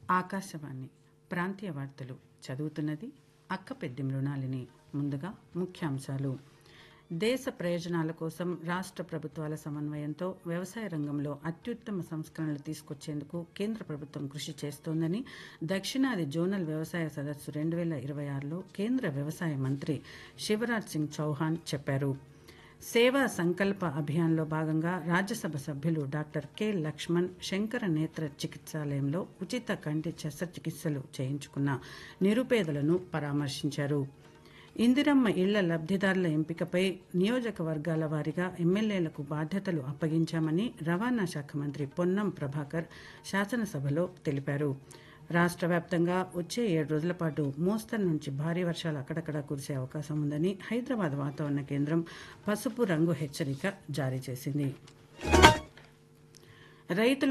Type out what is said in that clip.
ఆకాశవాణి ప్రాంతీయ వార్తలు చదువుతున్నది అక్క పెద్ది మృణాలిని ముందుగా ముఖ్యాంశాలు దేశ ప్రయోజనాల కోసం రాష్ట్ర ప్రభుత్వాల సమన్వయంతో వ్యవసాయ రంగంలో అత్యుత్తమ సంస్కరణలు తీసుకొచ్చేందుకు కేంద్ర ప్రభుత్వం కృషి చేస్తోందని దక్షిణాది జోనల్ వ్యవసాయ సదస్సు రెండు వేల ఇరవై ఆరులో కేంద్ర వ్యవసాయ మంత్రి శివరాజ్ సింగ్ చౌహాన్ చెప్పారు సేవా సంకల్ప అభియాన్లో భాగంగా రాజ్యసభ సభ్యులు డాక్టర్ కె లక్ష్మణ్ శంకర నేత్ర చికిత్సాలయంలో ఉచిత కంటి శస్త్రచికిత్సలు చేయించుకున్న నిరుపేదలను పరామర్శించారు ఇందిరమ్మ ఇళ్ల లబ్ధిదారుల ఎంపికపై నియోజకవర్గాల వారీగా ఎమ్మెల్యేలకు బాధ్యతలు అప్పగించామని రవాణా శాఖ మంత్రి పొన్నం ప్రభాకర్ శాసనసభలో తెలిపారు రాష్ట్ర వ్యాప్తంగా వచ్చే ఏడు రోజుల పాటు మోస్తరు నుంచి భారీ వర్షాలు అక్కడక్కడ కురిసే అవకాశం ఉందని హైదరాబాద్ వాతావరణ కేంద్రం పసుపు రంగు హెచ్చరిక జారీ చేసింది రైతుల